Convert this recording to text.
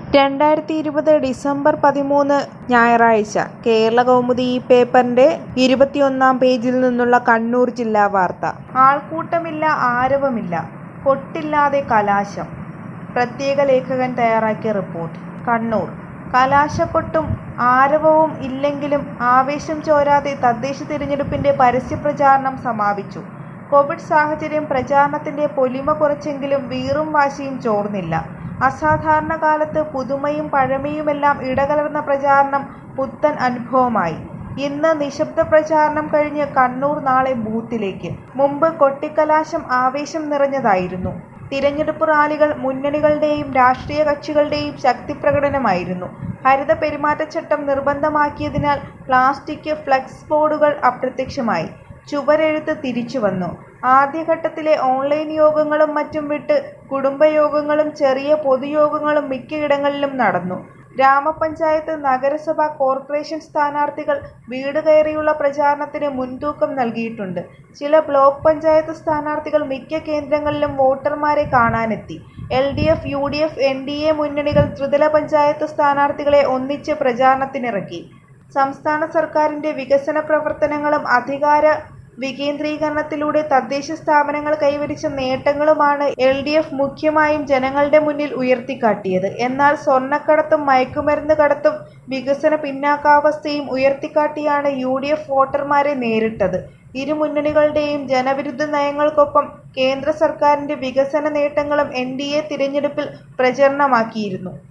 രണ്ടായിരത്തി ഇരുപത് ഡിസംബർ പതിമൂന്ന് ഞായറാഴ്ച കേരളകൗമുദി ഈ പേപ്പറിന്റെ ഇരുപത്തിയൊന്നാം പേജിൽ നിന്നുള്ള കണ്ണൂർ ജില്ലാ വാർത്ത ആൾക്കൂട്ടമില്ല ആരവമില്ല കൊട്ടില്ലാതെ കലാശം പ്രത്യേക ലേഖകൻ തയ്യാറാക്കിയ റിപ്പോർട്ട് കണ്ണൂർ കലാശക്കൊട്ടും ആരവവും ഇല്ലെങ്കിലും ആവേശം ചോരാതെ തദ്ദേശ തിരഞ്ഞെടുപ്പിന്റെ പരസ്യപ്രചാരണം സമാപിച്ചു കോവിഡ് സാഹചര്യം പ്രചാരണത്തിന്റെ പൊലിമ കുറച്ചെങ്കിലും വീറും വാശിയും ചോർന്നില്ല അസാധാരണ കാലത്ത് പുതുമയും പഴമയുമെല്ലാം ഇടകലർന്ന പ്രചാരണം പുത്തൻ അനുഭവമായി ഇന്ന് നിശബ്ദ പ്രചാരണം കഴിഞ്ഞ് കണ്ണൂർ നാളെ ബൂത്തിലേക്ക് മുമ്പ് കൊട്ടിക്കലാശം ആവേശം നിറഞ്ഞതായിരുന്നു തിരഞ്ഞെടുപ്പ് റാലികൾ മുന്നണികളുടെയും രാഷ്ട്രീയ കക്ഷികളുടെയും ശക്തിപ്രകടനമായിരുന്നു ഹരിത പെരുമാറ്റച്ചട്ടം നിർബന്ധമാക്കിയതിനാൽ പ്ലാസ്റ്റിക് ഫ്ലക്സ് ബോർഡുകൾ അപ്രത്യക്ഷമായി ചുവരെഴുത്ത് തിരിച്ചുവന്നു ആദ്യഘട്ടത്തിലെ ഓൺലൈൻ യോഗങ്ങളും മറ്റും വിട്ട് കുടുംബയോഗങ്ങളും ചെറിയ പൊതുയോഗങ്ങളും മിക്കയിടങ്ങളിലും നടന്നു ഗ്രാമപഞ്ചായത്ത് നഗരസഭ കോർപ്പറേഷൻ സ്ഥാനാർത്ഥികൾ വീട് കയറിയുള്ള പ്രചാരണത്തിന് മുൻതൂക്കം നൽകിയിട്ടുണ്ട് ചില ബ്ലോക്ക് പഞ്ചായത്ത് സ്ഥാനാർത്ഥികൾ മിക്ക കേന്ദ്രങ്ങളിലും വോട്ടർമാരെ കാണാനെത്തി L D F U D F N D A മുന്നണികൾ ത്രിതല പഞ്ചായത്ത് സ്ഥാനാർത്ഥികളെ ഒന്നിച്ച് പ്രചാരണത്തിനിറക്കി സംസ്ഥാന സർക്കാരിന്റെ വികസന പ്രവർത്തനങ്ങളും അധികാര വികേന്ദ്രീകരണത്തിലൂടെ തദ്ദേശ സ്ഥാപനങ്ങൾ കൈവരിച്ച നേട്ടങ്ങളുമാണ് എൽ ഡി എഫ് മുഖ്യമായും ജനങ്ങളുടെ മുന്നിൽ ഉയർത്തിക്കാട്ടിയത് എന്നാൽ സ്വർണ്ണക്കടത്തും മയക്കുമരുന്ന് കടത്തും വികസന പിന്നാക്കാവസ്ഥയും ഉയർത്തിക്കാട്ടിയാണ് യു ഡി എഫ് വോട്ടർമാരെ നേരിട്ടത് ഇരു മുന്നണികളുടെയും ജനവിരുദ്ധ നയങ്ങൾക്കൊപ്പം കേന്ദ്ര സർക്കാരിന്റെ വികസന നേട്ടങ്ങളും എൻ ഡി എ തിരഞ്ഞെടുപ്പിൽ പ്രചരണമാക്കിയിരുന്നു